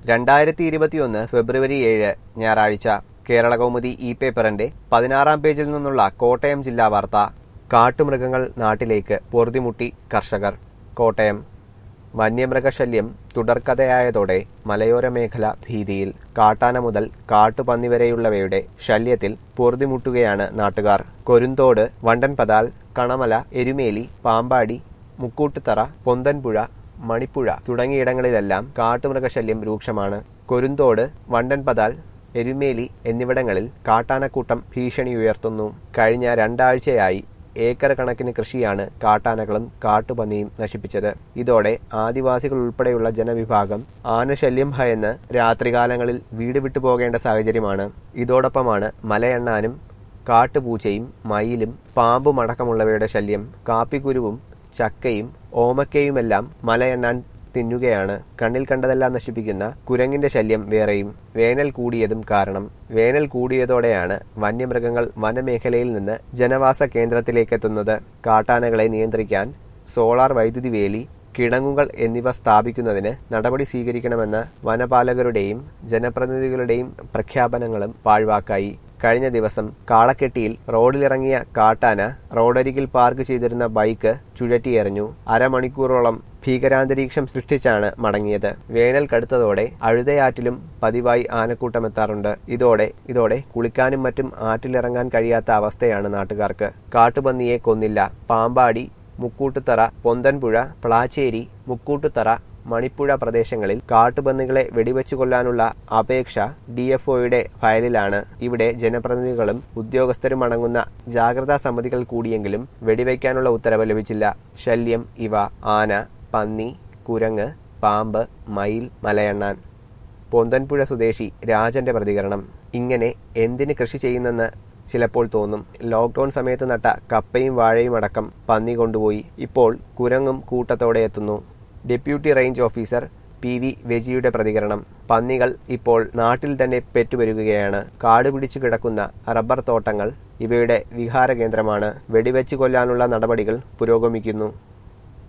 രണ്ടായിരത്തി ഇരുപത്തിയൊന്ന് ഫെബ്രുവരി ഏഴ് ഞായറാഴ്ച കേരളകൗമുദി ഇ പേപ്പറിന്റെ പതിനാറാം പേജിൽ നിന്നുള്ള കോട്ടയം ജില്ലാ വാർത്ത കാട്ടുമൃഗങ്ങൾ നാട്ടിലേക്ക് പൊറുതിമുട്ടി കർഷകർ കോട്ടയം വന്യമൃഗശല്യം തുടർക്കഥയായതോടെ മലയോര മേഖല ഭീതിയിൽ കാട്ടാന മുതൽ കാട്ടുപന്നി വരെയുള്ളവയുടെ ശല്യത്തിൽ പൊറുതിമുട്ടുകയാണ് നാട്ടുകാർ കൊരുന്തോട് വണ്ടൻപതാൽ കണമല എരുമേലി പാമ്പാടി മുക്കൂട്ടുതറ പൊന്തൻപുഴ മണിപ്പുഴ തുടങ്ങിയിടങ്ങളിലെല്ലാം കാട്ടുമൃഗശല്യം രൂക്ഷമാണ് കൊരുന്തോട് വണ്ടൻപതാൽ എരുമേലി എന്നിവിടങ്ങളിൽ കാട്ടാനക്കൂട്ടം ഭീഷണി ഉയർത്തുന്നു കഴിഞ്ഞ രണ്ടാഴ്ചയായി ഏക്കർ കണക്കിന് കൃഷിയാണ് കാട്ടാനകളും കാട്ടുപന്നിയും നശിപ്പിച്ചത് ഇതോടെ ആദിവാസികൾ ഉൾപ്പെടെയുള്ള ജനവിഭാഗം ആനശല്യം ഭയന്ന് രാത്രികാലങ്ങളിൽ വീട് വിട്ടു പോകേണ്ട സാഹചര്യമാണ് ഇതോടൊപ്പമാണ് മലയെണ്ണാനും കാട്ടുപൂച്ചയും മയിലും പാമ്പുമടക്കമുള്ളവയുടെ ശല്യം കാപ്പിക്കുരുവും ചക്കയും ഓമക്കയുമെല്ലാം മലയെണ്ണാൻ തിന്നുകയാണ് കണ്ണിൽ കണ്ടതെല്ലാം നശിപ്പിക്കുന്ന കുരങ്ങിന്റെ ശല്യം വേറെയും വേനൽ കൂടിയതും കാരണം വേനൽ കൂടിയതോടെയാണ് വന്യമൃഗങ്ങൾ വനമേഖലയിൽ നിന്ന് ജനവാസ കേന്ദ്രത്തിലേക്കെത്തുന്നത് കാട്ടാനകളെ നിയന്ത്രിക്കാൻ സോളാർ വൈദ്യുതി വേലി കിടങ്ങുകൾ എന്നിവ സ്ഥാപിക്കുന്നതിന് നടപടി സ്വീകരിക്കണമെന്ന വനപാലകരുടെയും ജനപ്രതിനിധികളുടെയും പ്രഖ്യാപനങ്ങളും പാഴ്വാക്കായി കഴിഞ്ഞ ദിവസം കാളക്കെട്ടിയിൽ റോഡിലിറങ്ങിയ കാട്ടാന റോഡരികിൽ പാർക്ക് ചെയ്തിരുന്ന ബൈക്ക് ചുഴറ്റിയെറിഞ്ഞു അരമണിക്കൂറോളം ഭീകരാന്തരീക്ഷം സൃഷ്ടിച്ചാണ് മടങ്ങിയത് വേനൽ കടുത്തതോടെ അഴുതയാറ്റിലും പതിവായി ആനക്കൂട്ടമെത്താറുണ്ട് ഇതോടെ ഇതോടെ കുളിക്കാനും മറ്റും ആറ്റിലിറങ്ങാൻ കഴിയാത്ത അവസ്ഥയാണ് നാട്ടുകാർക്ക് കാട്ടുപന്നിയെ കൊന്നില്ല പാമ്പാടി മുക്കൂട്ടുതറ പൊന്തൻപുഴ പ്ലാച്ചേരി മുക്കൂട്ടുതറ മണിപ്പുഴ പ്രദേശങ്ങളിൽ കാട്ടുപന്നികളെ വെടിവെച്ചു കൊല്ലാനുള്ള അപേക്ഷ ഡിഎഫ്ഒയുടെ ഫയലിലാണ് ഇവിടെ ജനപ്രതിനിധികളും ഉദ്യോഗസ്ഥരും അടങ്ങുന്ന ജാഗ്രതാ സമിതികൾ കൂടിയെങ്കിലും വെടിവെക്കാനുള്ള ഉത്തരവ് ലഭിച്ചില്ല ശല്യം ഇവ ആന പന്നി കുരങ്ങ് പാമ്പ് മയിൽ മലയണ്ണാൻ പൊന്തൻപുഴ സ്വദേശി രാജന്റെ പ്രതികരണം ഇങ്ങനെ എന്തിന് കൃഷി ചെയ്യുന്നെന്ന് ചിലപ്പോൾ തോന്നും ലോക്ക്ഡൌൺ സമയത്ത് നട്ട കപ്പയും വാഴയും അടക്കം പന്നി കൊണ്ടുപോയി ഇപ്പോൾ കുരങ്ങും കൂട്ടത്തോടെ എത്തുന്നു deputy range officer P V വെജിയുടെ പ്രതികരണം പന്നികൾ ഇപ്പോൾ നാട്ടിൽ തന്നെ പെറ്റുവരികയാണ് കാട് പിടിച്ചു കിടക്കുന്ന റബ്ബർ തോട്ടങ്ങൾ ഇവയുടെ വിഹാര കേന്ദ്രമാണ് വെടിവെച്ചു കൊല്ലാനുള്ള നടപടികൾ പുരോഗമിക്കുന്നു